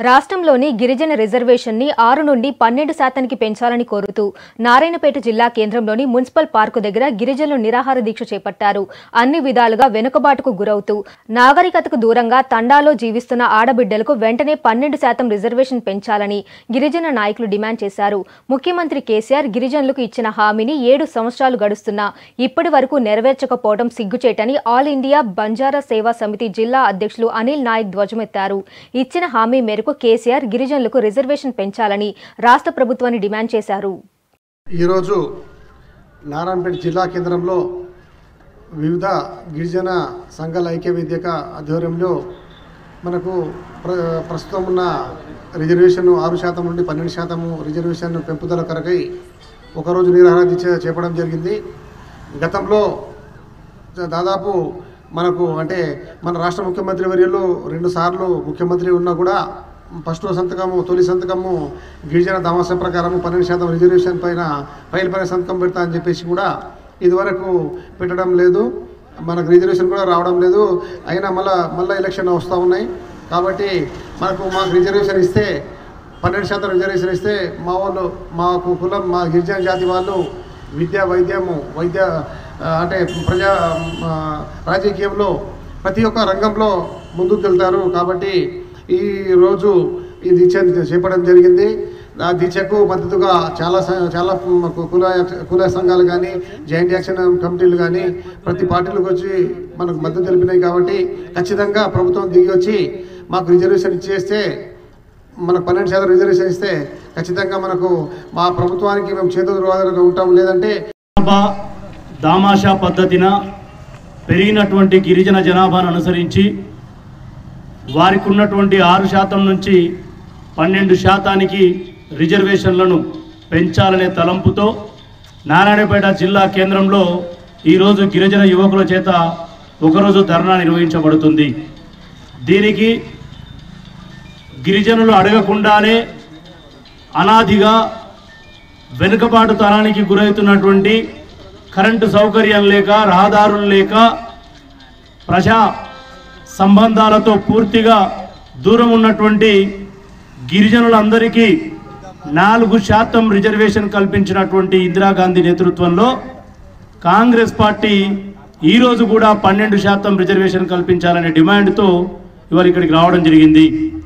రాష్ట్రంలోని గిరిజన రిజర్వేషన్ని ఆరు నుండి పన్నెండు శాతానికి పెంచాలని కోరుతూ నారాయణపేట జిల్లా కేంద్రంలోని మున్సిపల్ పార్కు దగ్గర గిరిజనులు నిరాహార దీక్ష చేపట్టారు అన్ని విధాలుగా వెనుకబాటుకు గురవుతూ నాగరికతకు దూరంగా తండాలో జీవిస్తున్న ఆడబిడ్డలకు వెంటనే పన్నెండు శాతం రిజర్వేషన్ పెంచాలని గిరిజన నాయకులు డిమాండ్ చేశారు ముఖ్యమంత్రి కేసీఆర్ గిరిజనులకు ఇచ్చిన హామీని ఏడు సంవత్సరాలు గడుస్తున్నా ఇప్పటి వరకు నెరవేర్చకపోవడం సిగ్గుచేటని ఆల్ ఇండియా బంజారా సేవా సమితి జిల్లా అధ్యక్షులు అనిల్ నాయక్ ధ్వజమెత్తారు ఇచ్చిన హామీ మేరకు కేసీఆర్ గిరిజనులకు రిజర్వేషన్ పెంచాలని రాష్ట్ర ప్రభుత్వాన్ని డిమాండ్ చేశారు ఈరోజు నారాయణపేట జిల్లా కేంద్రంలో వివిధ గిరిజన సంఘాల ఐక్యవేదిక ఆధ్వర్యంలో మనకు ప్ర ప్రస్తుతం ఉన్న రిజర్వేషన్ ఆరు శాతం నుండి పన్నెండు శాతము రిజర్వేషన్ పెంపుదల కొరకై ఒకరోజు నిరాహార దీక్ష చేపడం జరిగింది గతంలో దాదాపు మనకు అంటే మన రాష్ట్ర ముఖ్యమంత్రి వర్యులు రెండు సార్లు ముఖ్యమంత్రి ఉన్నా కూడా ఫస్ట్ సంతకము తొలి సంతకము గిరిజన దామాస ప్రకారము పన్నెండు శాతం రిజర్వేషన్ పైన ఫైల్ పైన సంతకం పెడతా అని చెప్పేసి కూడా ఇదివరకు పెట్టడం లేదు మనకు రిజర్వేషన్ కూడా రావడం లేదు అయినా మళ్ళా మళ్ళీ ఎలక్షన్ వస్తూ ఉన్నాయి కాబట్టి మనకు మాకు రిజర్వేషన్ ఇస్తే పన్నెండు శాతం రిజర్వేషన్ ఇస్తే మా వాళ్ళు మాకు కులం మా గిరిజన జాతి వాళ్ళు విద్య వైద్యము వైద్య ఆ, అంటే ప్రజా ఆ, రాజకీయంలో ప్రతి ఒక్క రంగంలో ముందుకు వెళ్తారు కాబట్టి ఈ రోజు ఈ దీక్ష చేపడం జరిగింది ఆ దీక్షకు మద్దతుగా చాలా స- చాలా కు- కుల కుల సంఘాలు కానీ జాయింట్ యాక్షన్ కమిటీలు కానీ ప్రతి పార్టీలకు వచ్చి మనకు మద్దతు తెలిపినాయి కాబట్టి ఖచ్చితంగా ప్రభుత్వం దిగి వచ్చి మాకు రిజర్వేషన్ ఇచ్చేస్తే మనకు పన్నెండు శాతం రిజర్వేషన్ ఇస్తే ఖచ్చితంగా మనకు మా ప్రభుత్వానికి మేము చేతులు ఉంటాం లేదంటే జనాభా దామాషా పద్ధతిన పెరిగినటువంటి గిరిజన జనాభాను అనుసరించి వారికి ఉన్నటువంటి ఆరు శాతం నుంచి పన్నెండు శాతానికి రిజర్వేషన్లను పెంచాలనే తలంపుతో నారాయణపేట జిల్లా కేంద్రంలో ఈరోజు గిరిజన యువకుల చేత ఒకరోజు ధర్నా నిర్వహించబడుతుంది దీనికి గిరిజనులు అడగకుండానే అనాదిగా వెనుకబాటుతనానికి గురవుతున్నటువంటి కరెంటు సౌకర్యం లేక రహదారులు లేక ప్రజా సంబంధాలతో పూర్తిగా దూరం ఉన్నటువంటి గిరిజనులందరికీ నాలుగు శాతం రిజర్వేషన్ కల్పించినటువంటి ఇందిరాగాంధీ నేతృత్వంలో కాంగ్రెస్ పార్టీ ఈరోజు కూడా పన్నెండు శాతం రిజర్వేషన్ కల్పించాలనే డిమాండ్తో ఇవాళ ఇక్కడికి రావడం జరిగింది